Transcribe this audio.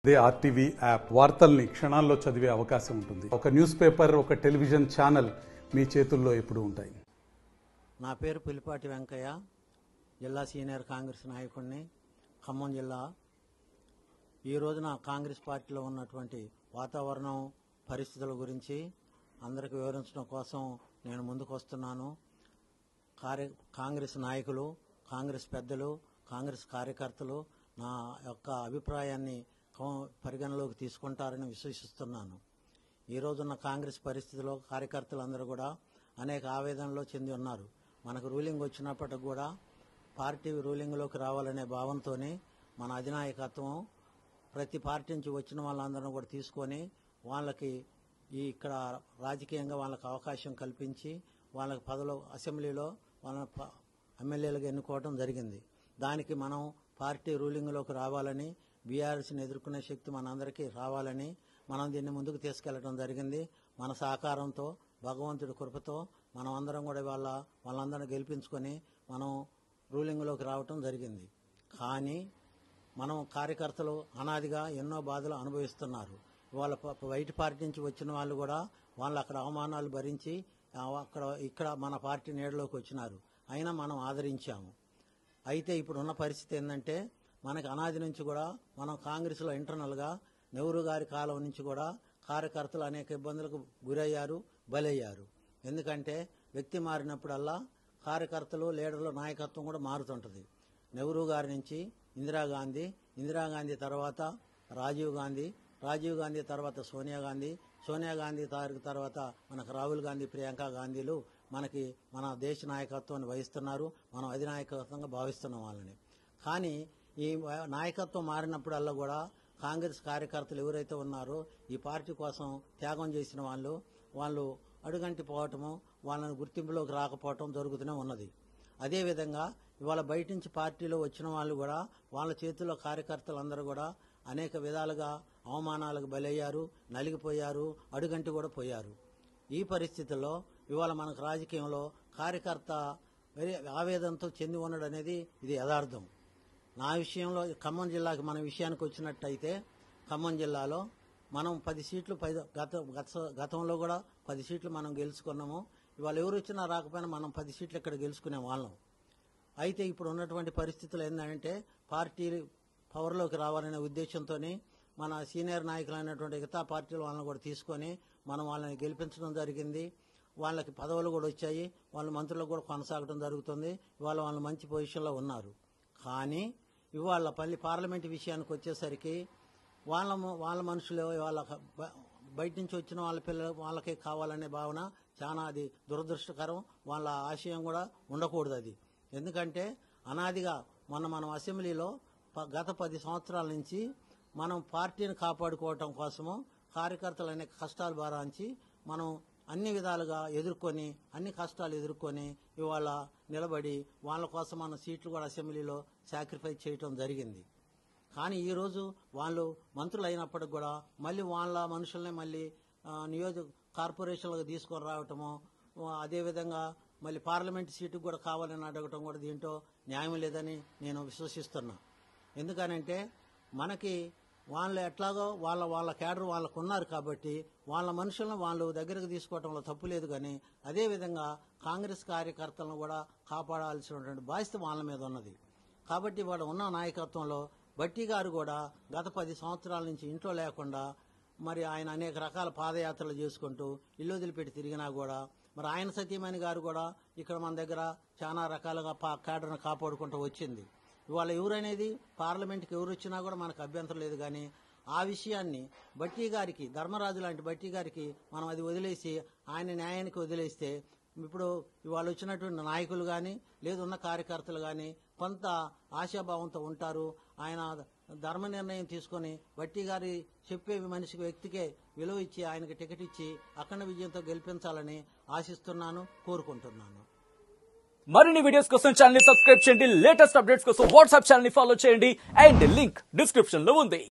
అదే RTV app వార్తల్ని క్షణాల్లో చదివే అవకాశం ఉంటుంది ఒక న్యూస్ పేపర్ ఒక టెలివిజన్ ఛానల్ మీ చేతుల్లో ఎప్పుడూ ఉంటాయి నా పేరు పులిపాటి వెంకయ్య జిల్లా సీనియర్ కాంగ్రెస్ నాయకుడిని ఖమ్మం జిల్లా ఈ రోజున కాంగ్రెస్ పార్టీలో ఉన్నటువంటి వాతావరణం పరిస్థితుల గురించి అందరికి వివరించడం కోసం నేను ముందుకు వస్తున్నాను కార్య కాంగ్రెస్ నాయకులు కాంగ్రెస్ పెద్దలు కాంగ్రెస్ కార్యకర్తలు నా యొక్క అభిప్రాయాన్ని కో- పరిగణలోకి తీసుకుంటారని విశ్వసిస్తున్నాను ఈ రోజున్న కాంగ్రెస్ పరిస్థితిలో కార్యకర్తలందరూ కూడా అనేక ఆవేదనలో చెంది ఉన్నారు మనకు రూలింగ్ వచ్చినప్పటికి కూడా పార్టీ రూలింగ్లోకి రావాలనే భావంతోనే మన అధినాయకత్వం ప్రతి పార్టీ నుంచి వచ్చిన వాళ్ళందరినీ కూడా తీసుకొని వాళ్ళకి ఈ ఇక్కడ రాజకీయంగా వాళ్ళకి అవకాశం కల్పించి వాళ్ళకి పదలో అసెంబ్లీలో వాళ్ళ ప- ఎమ్మెల్యేలుగా ఎన్నుకోవడం జరిగింది దానికి మనం పార్టీ రూలింగ్లోకి రావాలని బీఆర్ఎస్ని ఎదుర్కొనే శక్తి మనందరికీ రావాలని మనం దీన్ని ముందుకు తీసుకెళ్లడం జరిగింది మన సహకారంతో భగవంతుడి కృపతో మనం అందరం కూడా వాళ్ళ వాళ్ళందరినీ గెలిపించుకొని మనం రూలింగ్లోకి రావటం జరిగింది కానీ మనం కార్యకర్తలు అనాదిగా ఎన్నో బాధలు అనుభవిస్తున్నారు వాళ్ళ బయట పార్టీ నుంచి వచ్చిన వాళ్ళు కూడా వాళ్ళు అక్కడ అవమానాలు భరించి ఆ, అక్కడ ఇక్కడ మన పార్టీ నీడలోకి వచ్చినారు అయినా మనం ఆదరించాము అయితే ఇప్పుడు ఉన్న పరిస్థితి ఏంటంటే మనకి అనాది నుంచి కూడా మనం కాంగ్రెస్లో ఇంటర్నల్గా నెహ్రూ గారి కాలం నుంచి కూడా కార్యకర్తలు అనేక ఇబ్బందులకు గురయ్యారు బలయ్యారు ఎందుకంటే వ్యక్తి మారినప్పుడల్లా కార్యకర్తలు లీడర్లు నాయకత్వం కూడా మారుతుంటుంది నెహ్రూ గారి నుంచి ఇందిరాగాంధీ ఇందిరాగాంధీ తర్వాత రాజీవ్ గాంధీ రాజీవ్ గాంధీ తర్వాత సోనియా గాంధీ సోనియా గాంధీ తారీఖు తర్వాత మనకు రాహుల్ గాంధీ ప్రియాంక గాంధీలు మనకి మన దేశ నాయకత్వాన్ని వహిస్తున్నారు మనం అధినాయకత్వంగా భావిస్తున్నాం వాళ్ళని కానీ ఈ వ- నాయకత్వం మారినప్పుడల్లా కూడా కాంగ్రెస్ కార్యకర్తలు ఎవరైతే ఉన్నారో ఈ పార్టీ కోసం త్యాగం చేసిన వాళ్ళు వాళ్ళు అడుగంటి పోవటము వాళ్ళని గుర్తింపులోకి రాకపోవటం జరుగుతూనే ఉన్నది అదేవిధంగా ఇవాళ బయట నుంచి పార్టీలో వచ్చిన వాళ్ళు కూడా వాళ్ళ చేతుల్లో కార్యకర్తలందరూ కూడా అనేక విధాలుగా అవమానాలకు బలయ్యారు నలిగిపోయారు అడుగంటి కూడా పోయారు ఈ పరిస్థితుల్లో ఇవాళ మనకు రాజకీయంలో కార్యకర్త వెరీ ఆవేదనతో చెంది ఉండడం అనేది ఇది యథార్థం నా విషయంలో ఖమ్మం జిల్లాకి మన విషయానికి వచ్చినట్టయితే ఖమ్మం జిల్లాలో మనం పది సీట్లు పై గత గత- గతంలో కూడా పది సీట్లు మనం గెలుచుకున్నాము ఇవాళ ఎవరు వచ్చినా రాకపోయినా మనం పది సీట్లు ఇక్కడ గెలుచుకునే వాళ్ళం అయితే ఇప్పుడు ఉన్నటువంటి పరిస్థితులు ఏంటంటే పార్టీ పవర్లోకి రావాలనే ఉద్దేశంతోనే మన సీనియర్ నాయకులైనటువంటి మిగతా పార్టీల వాళ్ళని కూడా తీసుకొని మనం వాళ్ళని గెలిపించడం జరిగింది వాళ్ళకి పదవులు కూడా వచ్చాయి వాళ్ళ మంత్రులకు కూడా కొనసాగడం జరుగుతుంది ఇవాళ వాళ్ళు మంచి పొజిషన్లో ఉన్నారు కానీ ఇవాళ పల్లి పార్లమెంట్ విషయానికి వచ్చేసరికి వాళ్ళ వాళ్ళ మనుషులు వాళ్ళ బ- బయట నుంచి వచ్చిన వాళ్ళ పిల్లలు వాళ్ళకే కావాలనే భావన చాలా అది దురదృష్టకరం వాళ్ళ ఆశయం కూడా ఉండకూడదు అది ఎందుకంటే అనాదిగా మొన్న మనం అసెంబ్లీలో ప- గత పది సంవత్సరాల నుంచి మనం పార్టీని కాపాడుకోవటం కోసము కార్యకర్తలు అనేక కష్టాలు భారాంచి మనం అన్ని విధాలుగా ఎదుర్కొని అన్ని కష్టాలు ఎదుర్కొని ఇవాళ నిలబడి వాళ్ళ కోసం మన సీట్లు కూడా అసెంబ్లీలో సాక్రిఫైస్ చేయటం జరిగింది కానీ ఈరోజు వాళ్ళు మంత్రులు అయినప్పటికి కూడా మళ్ళీ వాళ్ళ మనుషుల్ని మళ్ళీ ఆ, నియోజక కార్పొరేషన్లకు తీసుకొని రావటము ఆ, అదేవిధంగా మళ్ళీ పార్లమెంట్ సీటుకు కూడా కావాలని అడగటం కూడా దీంట్లో న్యాయం లేదని నేను విశ్వసిస్తున్నా ఎందుకనంటే మనకి వాళ్ళు ఎట్లాగో వాళ్ళ వాళ్ళ క్యాడర్ వాళ్ళకు ఉన్నారు కాబట్టి వాళ్ళ మనుషులను వాళ్ళు దగ్గరకు తీసుకోవడంలో తప్పు లేదు కానీ అదేవిధంగా కాంగ్రెస్ కార్యకర్తలను కూడా కాపాడాల్సినటువంటి బాధ్యత వాళ్ళ మీద ఉన్నది కాబట్టి వాడు ఉన్న నాయకత్వంలో బట్టి గారు కూడా గత పది సంవత్సరాల నుంచి ఇంట్లో లేకుండా మరి ఆయన అనేక రకాల పాదయాత్రలు చేసుకుంటూ ఇల్లు వదిలిపెట్టి తిరిగినా కూడా మరి ఆయన సతీమణి గారు కూడా ఇక్కడ మన దగ్గర చాలా రకాలుగా పా కేడర్ను కాపాడుకుంటూ వచ్చింది ఇవాళ ఎవరనేది పార్లమెంట్కి ఎవరు వచ్చినా కూడా మనకు అభ్యంతరం లేదు కానీ ఆ విషయాన్ని బట్టి గారికి ధర్మరాజు లాంటి బట్టి గారికి మనం అది వదిలేసి ఆయన న్యాయానికి వదిలేస్తే ఇప్పుడు ఇవాళ వచ్చినటువంటి నాయకులు కానీ లేదు ఉన్న కార్యకర్తలు కానీ కొంత ఆశాభావంతో ఉంటారు ఆయన ధర్మ నిర్ణయం తీసుకొని బట్టి గారి చెప్పే మనిషికి వ్యక్తికే విలువ ఇచ్చి ఆయనకి టికెట్ ఇచ్చి అఖండ విజయంతో గెలిపించాలని ఆశిస్తున్నాను కోరుకుంటున్నాను మరిన్ని వీడియోస్ కోసం ఛానల్ ని సబ్స్క్రైబ్ చేయండి లేటెస్ట్ అప్డేట్స్ కోసం వాట్సాప్ ఛానల్ ని ఫాలో చేయండి అండ్ లింక్ డిస్క్రిప్షన్ లో ఉంది